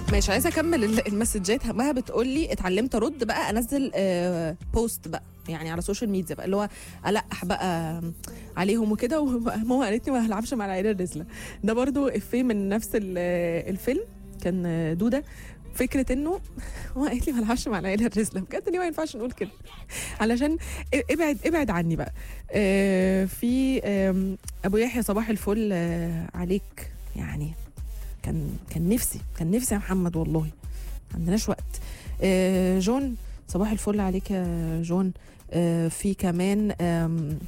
ماشي عايزه اكمل ال- المسجات همها بتقول لي اتعلمت ارد بقى انزل آه، بوست بقى يعني على السوشيال ميديا بقى اللي هو القح بقى عليهم وكده وماما قالت لي ما هلعبش مع العيله الرزله ده برضو افيه من نفس ال- الفيلم كان آه، دوده فكره انه هو قالت لي ما العبش مع العيله الرزله بجد ليه ما ينفعش نقول كده علشان ابعد ابعد عني بقى آه، في آم، ابو يحيى صباح الفل آه، عليك يعني كان كان نفسي كان نفسي يا محمد والله ما عندناش وقت آه، جون صباح الفل عليك يا جون آه، في كمان آم،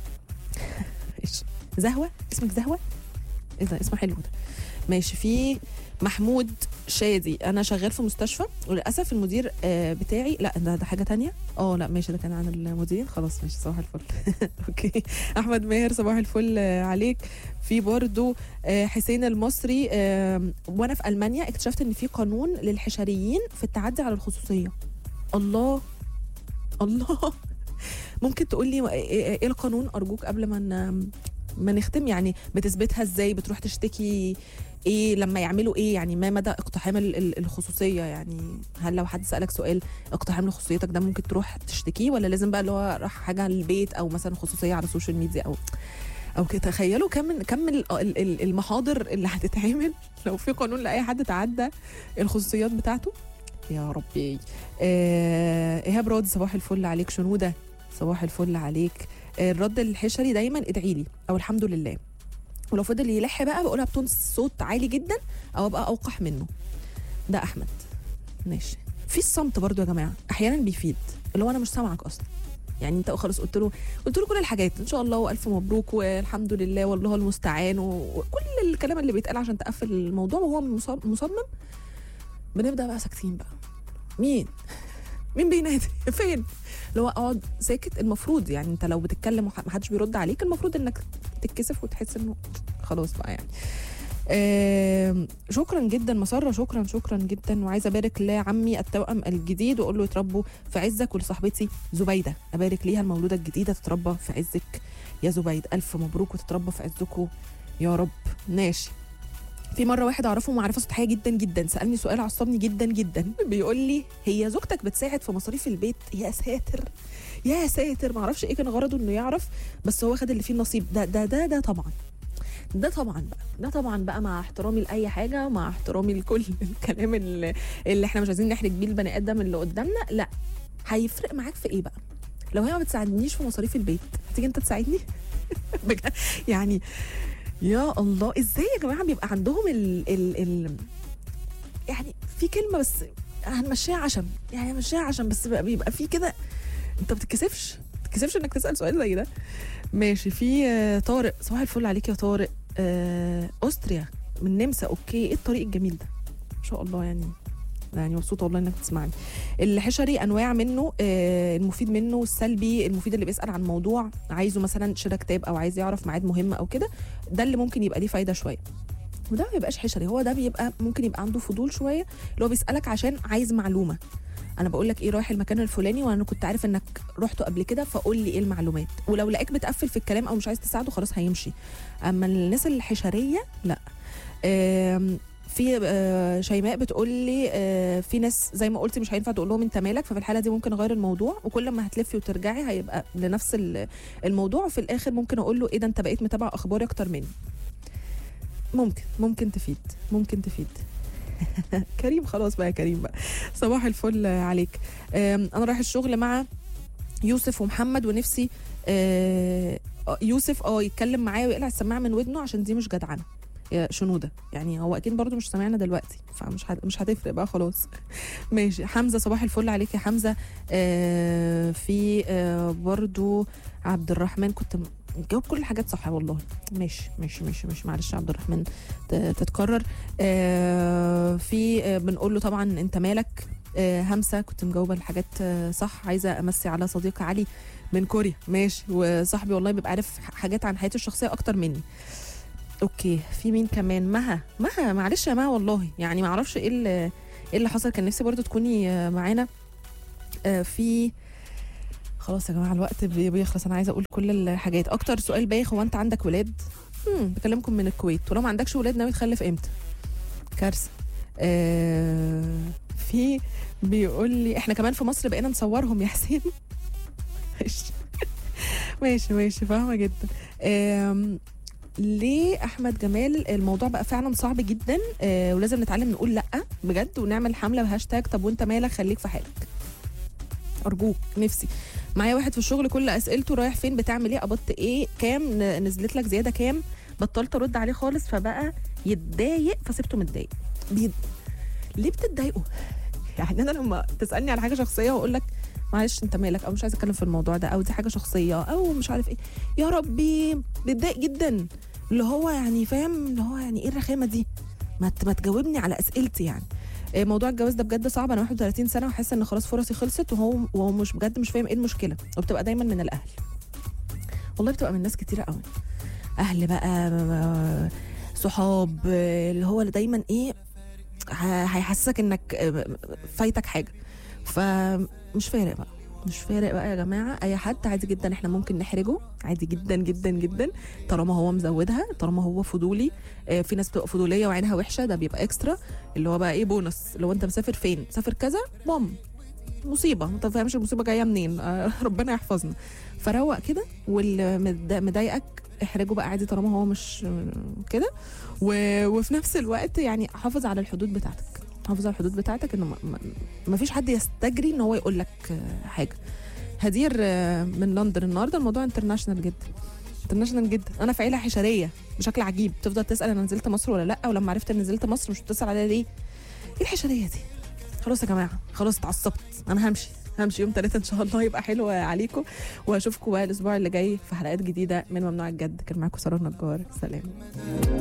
إيش؟ زهوه اسمك زهوه ايه ده اسمه حلو ده ماشي في محمود شادي انا شغال في مستشفى وللاسف المدير آه، بتاعي لا ده ده حاجه تانية اه لا ماشي ده كان عن المديرين خلاص ماشي صباح الفل اوكي احمد ماهر صباح الفل آه، عليك في برضو آه، حسين المصري آه، وانا في المانيا اكتشفت ان في قانون للحشريين في التعدي على الخصوصيه الله الله ممكن تقول لي ايه إيه القانون ارجوك قبل ما ن- ما نختم يعني بتثبتها ازاي بتروح تشتكي ايه لما يعملوا ايه يعني ما مدى اقتحام ال- ال- الخصوصيه يعني هل لو حد سالك سؤال اقتحام لخصوصيتك ده ممكن تروح تشتكيه ولا لازم بقى اللي هو راح حاجه على البيت او مثلا خصوصيه على السوشيال ميديا او او كده تخيلوا كم من كم من ال- ال- ال- المحاضر اللي هتتعمل لو في قانون لاي حد تعدى الخصوصيات بتاعته يا ربي آه، ايهاب راضي صباح الفل عليك شنوده صباح الفل عليك آه، الرد الحشري دايما ادعي لي او الحمد لله ولو فضل يلح بقى بقولها بتون صوت عالي جدا او ابقى اوقح منه ده احمد ماشي في الصمت برضو يا جماعه احيانا بيفيد اللي هو انا مش سامعك اصلا يعني انت خلاص قلت له قلت له كل الحاجات ان شاء الله والف مبروك والحمد لله والله المستعان و- وكل الكلام اللي بيتقال عشان تقفل الموضوع وهو مص- مصمم بنبدا بقى ساكتين بقى مين مين بينادي فين اللي هو اقعد ساكت المفروض يعني انت لو بتتكلم ومحدش بيرد عليك المفروض انك تتكسف وتحس انه خلاص بقى يعني آم، شكرا جدا مسرة شكرا شكرا جدا وعايزه ابارك لعمي التوأم الجديد واقول له يتربوا في عزك ولصاحبتي زبيده ابارك ليها المولوده الجديده تتربى في عزك يا زبيد الف مبروك وتتربى في عزكم يا رب ماشي في مره واحد اعرفه معرفه سطحيه جدا جدا سالني سؤال عصبني جدا جدا بيقول لي هي زوجتك بتساعد في مصاريف البيت يا ساتر يا ساتر معرفش ايه كان غرضه انه يعرف بس هو خد اللي فيه النصيب ده ده ده ده طبعا ده طبعا بقى ده طبعا بقى مع احترامي لاي حاجه مع احترامي لكل الكلام اللي, اللي احنا مش عايزين نحرج بيه البني ادم اللي قدامنا لا هيفرق معاك في ايه بقى لو هي ما بتساعدنيش في مصاريف البيت هتيجي انت تساعدني بجد يعني يا الله ازاي يا جماعه بيبقى عندهم ال ال ال يعني في كلمه بس هنمشيها عشم يعني هنمشيها عشم بس بقى بيبقى في كده انت ما بتتكسفش ما بتتكسفش انك تسال سؤال زي ده ماشي في آه، طارق صباح الفل عليك يا طارق آه، استريا من نمسا اوكي ايه الطريق الجميل ده ما شاء الله يعني يعني مبسوطه والله انك بتسمعني الحشري انواع منه آه، المفيد منه السلبي المفيد اللي بيسال عن موضوع عايزه مثلا شراء كتاب او عايز يعرف ميعاد مهم او كده ده اللي ممكن يبقى ليه فايده شويه وده ما بيبقاش حشري هو ده بيبقى ممكن يبقى عنده فضول شويه اللي هو بيسالك عشان عايز معلومه انا بقول لك ايه رايح المكان الفلاني وانا كنت عارف انك رحته قبل كده فقول لي ايه المعلومات ولو لقيت بتقفل في الكلام او مش عايز تساعده خلاص هيمشي اما الناس الحشريه لا آم، في آه، شيماء بتقول لي آه، في ناس زي ما قلتي مش هينفع تقول لهم انت مالك ففي الحاله دي ممكن اغير الموضوع وكل ما هتلفي وترجعي هيبقى لنفس ال- الموضوع وفي الاخر ممكن اقول له ايه ده انت بقيت متابع اخباري اكتر مني ممكن ممكن تفيد ممكن تفيد كريم خلاص بقى يا كريم بقى صباح الفل عليك آم، انا رايح الشغل مع يوسف ومحمد ونفسي آه، آه، يوسف اه يتكلم معايا ويقلع السماعه من ودنه عشان دي مش جدعنه يا شنوده يعني هو اكيد برضو مش سامعنا دلوقتي فمش هت- مش هتفرق بقى خلاص ماشي حمزه صباح الفل عليك يا حمزه آه في آه برضو عبد الرحمن كنت م- جاوب كل الحاجات صح والله ماشي ماشي ماشي ماشي معلش يا عبد الرحمن ت- تتكرر آه في آه بنقول له طبعا انت مالك آه همسه كنت مجاوبه الحاجات آه صح عايزه امسي على صديقي علي من كوريا ماشي وصاحبي والله بيبقى عارف ح- حاجات عن حياتي الشخصيه اكتر مني اوكي في مين كمان مها مها معلش يا مها والله يعني ما اعرفش ايه اللي ايه اللي حصل كان نفسي برضو تكوني آه، معانا آه، في خلاص يا جماعه الوقت بي- بيخلص انا عايزه اقول كل الحاجات اكتر سؤال بايخ هو انت عندك ولاد امم بكلمكم من الكويت ولو ما عندكش ولاد ناوي تخلف امتى كارثه آه في بيقول لي احنا كمان في مصر بقينا نصورهم يا حسين ماشي ماشي ماشي فاهمه جدا آم، ليه احمد جمال الموضوع بقى فعلا صعب جدا آه ولازم نتعلم نقول لا بجد ونعمل حمله بهاشتاج طب وانت مالك خليك في حالك ارجوك نفسي معايا واحد في الشغل كل اسئلته رايح فين بتعمل ايه قبضت ايه كام ن- نزلت لك زياده كام بطلت ارد عليه خالص فبقى يتضايق فسبته متضايق بي... ليه بتتضايقوا يعني انا لما تسالني على حاجه شخصيه واقول لك معلش انت مالك او مش عايز اتكلم في الموضوع ده او دي حاجه شخصيه او مش عارف ايه يا ربي بتضايق جدا اللي هو يعني فاهم اللي هو يعني ايه الرخامه دي ما ت- ما تجاوبني على اسئلتي يعني إيه موضوع الجواز ده بجد صعب انا 31 سنه وحاسه ان خلاص فرصي خلصت وهو وهو مش بجد مش فاهم ايه المشكله وبتبقى دايما من الاهل والله بتبقى من ناس كتيره قوي اهل بقى م- صحاب اللي هو اللي دايما ايه ه- هيحسسك انك فايتك حاجه فمش فارق بقى مش فارق بقى يا جماعه اي حد عادي جدا احنا ممكن نحرجه عادي جدا جدا جدا طالما هو مزودها طالما هو فضولي آه، في ناس بتبقى فضوليه وعينها وحشه ده بيبقى اكسترا اللي هو بقى ايه بونص لو انت مسافر فين مسافر كذا بوم مصيبه ما تفهمش المصيبه جايه منين آه، ربنا يحفظنا فروق كده واللي مد- مضايقك احرجه بقى عادي طالما هو مش كده و- وفي نفس الوقت يعني حافظ على الحدود بتاعتك حافظ على الحدود بتاعتك انه ما- ما- ما فيش حد يستجري ان هو يقول لك آه، حاجه هدير آه، من لندن النهارده الموضوع انترناشونال جدا انترناشونال جدا انا في عيله حشريه بشكل عجيب تفضل تسال انا نزلت مصر ولا لا ولما عرفت ان نزلت مصر مش بتسال عليا ليه ايه الحشريه دي خلاص يا جماعه خلاص اتعصبت انا همشي همشي يوم ثلاثة ان شاء الله يبقى حلو عليكم واشوفكم بقى الاسبوع اللي جاي في حلقات جديده من ممنوع الجد كان معاكم ساره النجار سلام